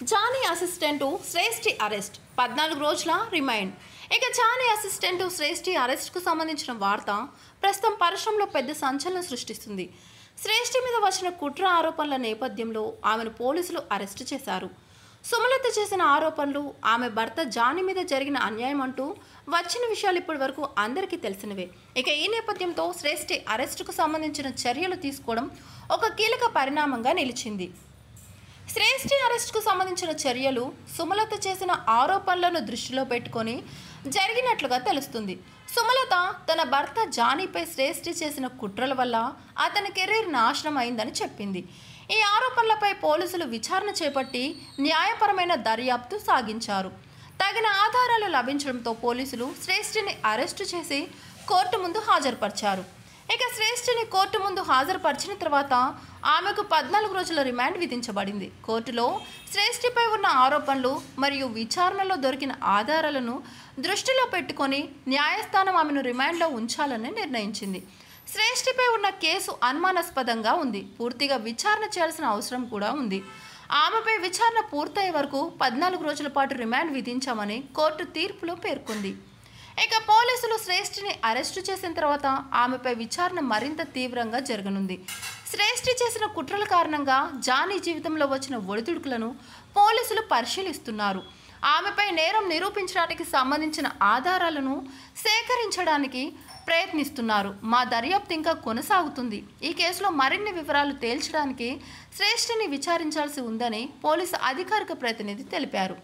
Johnny assistant శ్రేష్ఠి arrest పద్నాలుగు రోజుల remind ఇక జానీ అసిస్టెంటు శ్రేష్ఠి అరెస్ట్కు సంబంధించిన వార్త ప్రస్తుతం పరిశ్రమలో పెద్ద సంచలనం సృష్టిస్తుంది శ్రేష్ఠి మీద వచ్చిన కుట్ర ఆరోపణల నేపథ్యంలో ఆమెను పోలీసులు అరెస్టు చేశారు సుమలత చేసిన ఆరోపణలు ఆమె భర్త జానీ మీద జరిగిన అన్యాయం అంటూ వచ్చిన విషయాలు ఇప్పటి వరకు అందరికీ తెలిసినవే ఇక ఈ నేపథ్యంతో శ్రేష్ఠి అరెస్టుకు సంబంధించిన చర్యలు తీసుకోవడం ఒక కీలక పరిణామంగా నిలిచింది శ్రేష్ఠి అరెస్ట్కు సంబంధించిన చర్యలు సుమలత చేసిన ఆరోపణలను దృష్టిలో పెట్టుకొని జరిగినట్లుగా తెలుస్తుంది సుమలత తన భర్త జానీపై శ్రేష్ఠి చేసిన కుట్రల వల్ల అతని కెరీర్ నాశనం అయిందని చెప్పింది ఈ ఆరోపణలపై పోలీసులు విచారణ చేపట్టి న్యాయపరమైన దర్యాప్తు సాగించారు తగిన ఆధారాలు లభించడంతో పోలీసులు శ్రేష్ఠిని అరెస్టు చేసి కోర్టు ముందు హాజరుపరిచారు ఇక శ్రేష్ఠిని కోర్టు ముందు హాజరుపరిచిన తర్వాత ఆమెకు పద్నాలుగు రోజుల రిమాండ్ విధించబడింది కోర్టులో శ్రేష్ఠిపై ఉన్న ఆరోపణలు మరియు విచారణలో దొరికిన ఆధారాలను దృష్టిలో పెట్టుకొని న్యాయస్థానం ఆమెను రిమాండ్లో ఉంచాలని నిర్ణయించింది శ్రేష్ఠిపై ఉన్న కేసు అనుమానాస్పదంగా ఉంది పూర్తిగా విచారణ చేయాల్సిన అవసరం కూడా ఉంది ఆమెపై విచారణ పూర్తయ్యే వరకు పద్నాలుగు రోజుల పాటు రిమాండ్ విధించామని కోర్టు తీర్పులో పేర్కొంది ఇక పోలీసులు శ్రేష్ఠిని అరెస్టు చేసిన తర్వాత ఆమెపై విచారణ మరింత తీవ్రంగా జరగనుంది శ్రేష్ఠి చేసిన కుట్రల కారణంగా జానీ జీవితంలో వచ్చిన ఒడిదుడుకులను పోలీసులు పరిశీలిస్తున్నారు ఆమెపై నేరం నిరూపించడానికి సంబంధించిన ఆధారాలను సేకరించడానికి ప్రయత్నిస్తున్నారు మా దర్యాప్తు ఇంకా కొనసాగుతుంది ఈ కేసులో మరిన్ని వివరాలు తేల్చడానికి శ్రేష్ఠిని విచారించాల్సి ఉందని పోలీసు అధికారిక ప్రతినిధి తెలిపారు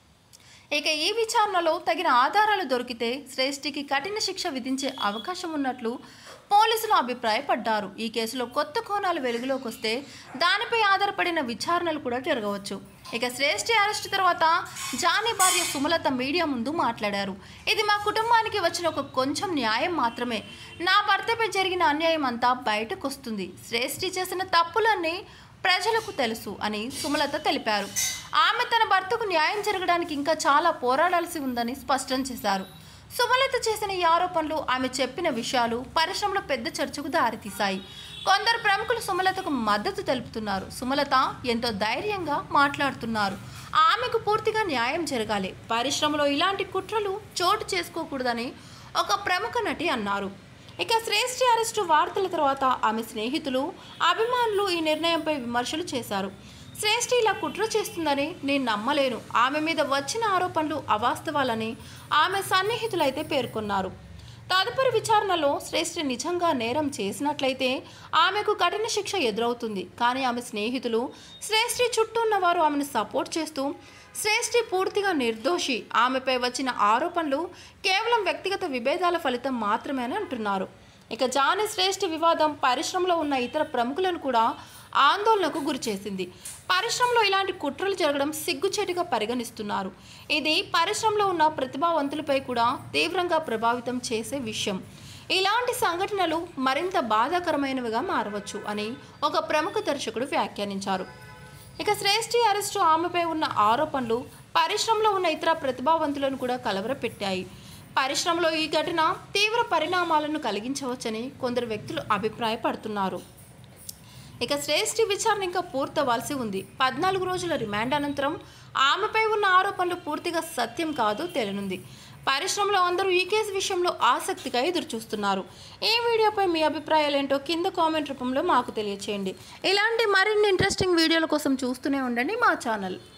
ఇక ఈ విచారణలో తగిన ఆధారాలు దొరికితే శ్రేష్ఠికి కఠిన శిక్ష విధించే అవకాశం ఉన్నట్లు పోలీసులు అభిప్రాయపడ్డారు ఈ కేసులో కొత్త కోణాలు వెలుగులోకి వస్తే దానిపై ఆధారపడిన విచారణలు కూడా జరగవచ్చు ఇక శ్రేష్ఠి అరెస్ట్ తర్వాత జానీ భార్య సుమలత మీడియా ముందు మాట్లాడారు ఇది మా కుటుంబానికి వచ్చిన ఒక కొంచెం న్యాయం మాత్రమే నా భర్తపై జరిగిన అన్యాయం అంతా బయటకు వస్తుంది శ్రేష్ఠి చేసిన తప్పులన్నీ ప్రజలకు తెలుసు అని సుమలత తెలిపారు ఆమె తన భర్తకు న్యాయం జరగడానికి ఇంకా చాలా పోరాడాల్సి ఉందని స్పష్టం చేశారు సుమలత చేసిన ఈ ఆరోపణలు ఆమె చెప్పిన విషయాలు పరిశ్రమలో పెద్ద చర్చకు దారితీశాయి కొందరు ప్రముఖులు సుమలతకు మద్దతు తెలుపుతున్నారు సుమలత ఎంతో ధైర్యంగా మాట్లాడుతున్నారు ఆమెకు పూర్తిగా న్యాయం జరగాలి పరిశ్రమలో ఇలాంటి కుట్రలు చోటు చేసుకోకూడదని ఒక ప్రముఖ నటి అన్నారు ఇక శ్రేష్ఠి అరెస్టు వార్తల తర్వాత ఆమె స్నేహితులు అభిమానులు ఈ నిర్ణయంపై విమర్శలు చేశారు శ్రేష్ఠి ఇలా కుట్ర చేస్తుందని నేను నమ్మలేను ఆమె మీద వచ్చిన ఆరోపణలు అవాస్తవాలని ఆమె సన్నిహితులైతే పేర్కొన్నారు తదుపరి విచారణలో శ్రేష్ఠి నిజంగా నేరం చేసినట్లయితే ఆమెకు కఠిన శిక్ష ఎదురవుతుంది కానీ ఆమె స్నేహితులు శ్రేష్ఠి చుట్టూ ఉన్నవారు ఆమెను సపోర్ట్ చేస్తూ శ్రేష్ఠి పూర్తిగా నిర్దోషి ఆమెపై వచ్చిన ఆరోపణలు కేవలం వ్యక్తిగత విభేదాల ఫలితం మాత్రమే అని అంటున్నారు ఇక జానీ శ్రేష్ఠి వివాదం పరిశ్రమలో ఉన్న ఇతర ప్రముఖులను కూడా ఆందోళనకు గురిచేసింది పరిశ్రమలో ఇలాంటి కుట్రలు జరగడం సిగ్గుచేటుగా పరిగణిస్తున్నారు ఇది పరిశ్రమలో ఉన్న ప్రతిభావంతులపై కూడా తీవ్రంగా ప్రభావితం చేసే విషయం ఇలాంటి సంఘటనలు మరింత బాధాకరమైనవిగా మారవచ్చు అని ఒక ప్రముఖ దర్శకుడు వ్యాఖ్యానించారు ఇక శ్రేష్ఠి అరెస్టు ఆమెపై ఉన్న ఆరోపణలు పరిశ్రమలో ఉన్న ఇతర ప్రతిభావంతులను కూడా కలవరపెట్టాయి పరిశ్రమలో ఈ ఘటన తీవ్ర పరిణామాలను కలిగించవచ్చని కొందరు వ్యక్తులు అభిప్రాయపడుతున్నారు ఇక శ్రేష్ఠి విచారణ ఇంకా పూర్తవ్వాల్సి ఉంది పద్నాలుగు రోజుల రిమాండ్ అనంతరం ఆమెపై ఉన్న ఆరోపణలు పూర్తిగా సత్యం కాదు తేలనుంది పరిశ్రమలో అందరూ ఈ కేసు విషయంలో ఆసక్తిగా ఎదురుచూస్తున్నారు ఈ వీడియోపై మీ అభిప్రాయాలు ఏంటో కింద కామెంట్ రూపంలో మాకు తెలియచేయండి ఇలాంటి మరిన్ని ఇంట్రెస్టింగ్ వీడియోల కోసం చూస్తూనే ఉండండి మా ఛానల్